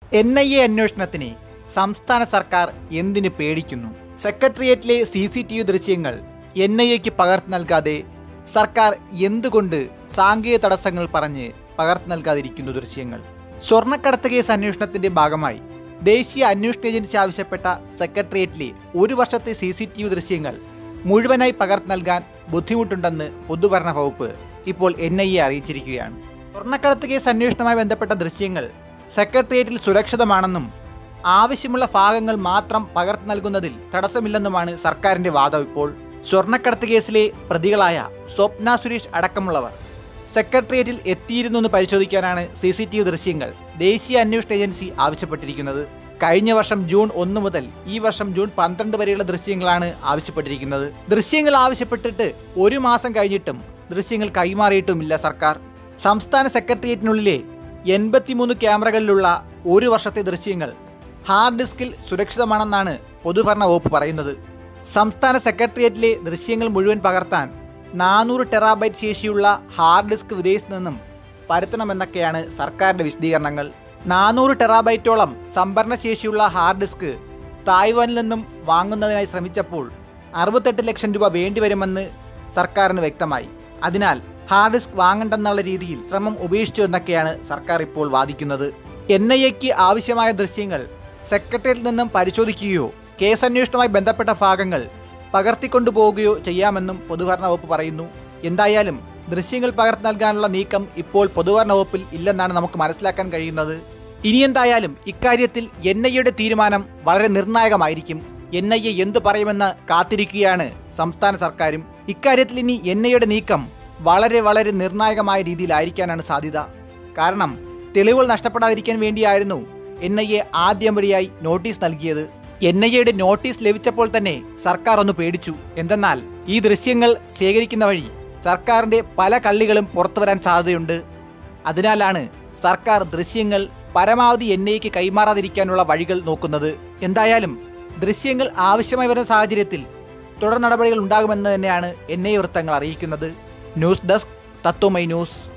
N I A അന്വേഷണത്തിന് സംസ്ഥാന സർക്കാർ എന്തിനു പേടിക്കുന്നു സെക്രട്ടേറിയറ്റിലെ സി സി ടി വി ദൃശ്യങ്ങൾ എൻ ഐ എക്ക് പകർത്തി നൽകാതെ സർക്കാർ എന്തുകൊണ്ട് സാങ്കേതിക തടസ്സങ്ങൾ പറഞ്ഞ് പകർത്തി നൽകാതിരിക്കുന്നു ദൃശ്യങ്ങൾ സ്വർണ്ണക്കടത്ത് കേസ് അന്വേഷണത്തിന്റെ ഭാഗമായി ദേശീയ അന്വേഷണ ഏജൻസി ആവശ്യപ്പെട്ട സെക്രട്ടേറിയറ്റിലെ ഒരു വർഷത്തെ സി സി ടി വി ദൃശ്യങ്ങൾ മുഴുവനായി പകർത്തി നൽകാൻ ബുദ്ധിമുട്ടുണ്ടെന്ന് പൊതുഭരണ വകുപ്പ് ഇപ്പോൾ എൻ ഐ എ അറിയിച്ചിരിക്കുകയാണ് സ്വർണ്ണക്കടത്ത് കേസ് അന്വേഷണവുമായി ബന്ധപ്പെട്ട ദൃശ്യങ്ങൾ സെക്രട്ടേറിയറ്റിൽ സുരക്ഷിതമാണെന്നും ആവശ്യമുള്ള ഭാഗങ്ങൾ മാത്രം പകർത്തി നൽകുന്നതിൽ തടസ്സമില്ലെന്നുമാണ് സർക്കാരിന്റെ വാദം ഇപ്പോൾ സ്വർണ്ണക്കടത്ത് കേസിലെ പ്രതികളായ സ്വപ്ന സുരേഷ് അടക്കമുള്ളവർ സെക്രട്ടേറിയറ്റിൽ എത്തിയിരുന്നു എന്ന് പരിശോധിക്കാനാണ് സി സി ടി വി ദൃശ്യങ്ങൾ ദേശീയ അന്വേഷണ ഏജൻസി ആവശ്യപ്പെട്ടിരിക്കുന്നത് കഴിഞ്ഞ വർഷം ജൂൺ ഒന്ന് മുതൽ ഈ വർഷം ജൂൺ പന്ത്രണ്ട് വരെയുള്ള ദൃശ്യങ്ങളാണ് ആവശ്യപ്പെട്ടിരിക്കുന്നത് ദൃശ്യങ്ങൾ ആവശ്യപ്പെട്ടിട്ട് ഒരു മാസം കഴിഞ്ഞിട്ടും ദൃശ്യങ്ങൾ കൈമാറിയിട്ടുമില്ല സർക്കാർ സംസ്ഥാന സെക്രട്ടേറിയറ്റിനുള്ളിലെ എൺപത്തിമൂന്ന് ക്യാമറകളിലുള്ള ഒരു വർഷത്തെ ദൃശ്യങ്ങൾ ഹാർഡ് ഡിസ്കിൽ സുരക്ഷിതമാണെന്നാണ് പൊതുഭരണ വകുപ്പ് പറയുന്നത് സംസ്ഥാന സെക്രട്ടേറിയറ്റിലെ ദൃശ്യങ്ങൾ മുഴുവൻ പകർത്താൻ നാനൂറ് ടെറാബൈറ്റ് ശേഷിയുള്ള ഹാർഡ് ഡിസ്ക് വിദേശത്ത് നിന്നും പരത്തണമെന്നൊക്കെയാണ് സർക്കാരിൻ്റെ വിശദീകരണങ്ങൾ നാനൂറ് ടെറാബൈറ്റോളം സംഭരണ ശേഷിയുള്ള ഹാർഡ് ഡിസ്ക് തായ്വാനിൽ നിന്നും വാങ്ങുന്നതിനായി ശ്രമിച്ചപ്പോൾ അറുപത്തെട്ട് ലക്ഷം രൂപ വേണ്ടിവരുമെന്ന് സർക്കാരിന് വ്യക്തമായി അതിനാൽ ഹാർഡ് ഡിസ്ക് വാങ്ങണ്ടെന്നുള്ള രീതിയിൽ ശ്രമം ഉപേക്ഷിച്ചു എന്നൊക്കെയാണ് സർക്കാർ ഇപ്പോൾ വാദിക്കുന്നത് എൻ ഐ എക്ക് ആവശ്യമായ ദൃശ്യങ്ങൾ സെക്രട്ടറിയിൽ നിന്നും പരിശോധിക്കുകയോ കേസന്വേഷണവുമായി ബന്ധപ്പെട്ട ഭാഗങ്ങൾ പകർത്തിക്കൊണ്ടുപോവുകയോ ചെയ്യാമെന്നും പൊതുഭരണ വകുപ്പ് പറയുന്നു എന്തായാലും ദൃശ്യങ്ങൾ പകർത്തി നൽകാനുള്ള നീക്കം ഇപ്പോൾ പൊതുഭരണ വകുപ്പിൽ ഇല്ലെന്നാണ് നമുക്ക് മനസ്സിലാക്കാൻ കഴിയുന്നത് ഇനി എന്തായാലും ഇക്കാര്യത്തിൽ എൻ ഐ എയുടെ തീരുമാനം വളരെ നിർണായകമായിരിക്കും എൻ ഐ എ എന്തു പറയുമെന്ന് കാത്തിരിക്കുകയാണ് സംസ്ഥാന സർക്കാരും ഇക്കാര്യത്തിൽ ഇനി എൻ ഐ എയുടെ നീക്കം വളരെ വളരെ നിർണായകമായ രീതിയിലായിരിക്കാനാണ് സാധ്യത കാരണം തെളിവുകൾ നഷ്ടപ്പെടാതിരിക്കാൻ വേണ്ടിയായിരുന്നു എൻ ഐ എ ആദ്യപടിയായി നോട്ടീസ് നൽകിയത് എൻ ഐ എയുടെ നോട്ടീസ് ലഭിച്ചപ്പോൾ തന്നെ സർക്കാർ ഒന്ന് പേടിച്ചു എന്തെന്നാൽ ഈ ദൃശ്യങ്ങൾ ശേഖരിക്കുന്ന വഴി സർക്കാരിന്റെ പല കള്ളികളും പുറത്തു വരാൻ സാധ്യതയുണ്ട് അതിനാലാണ് സർക്കാർ ദൃശ്യങ്ങൾ പരമാവധി എൻ ഐക്ക് കൈമാറാതിരിക്കാനുള്ള വഴികൾ നോക്കുന്നത് എന്തായാലും ദൃശ്യങ്ങൾ ആവശ്യമായി വരുന്ന സാഹചര്യത്തിൽ തുടർ നടപടികൾ ഉണ്ടാകുമെന്ന് തന്നെയാണ് എൻ ഐ വൃത്തങ്ങൾ അറിയിക്കുന്നത് ന്യൂസ് ഡെസ്ക് തത്വമൈ ന്യൂസ്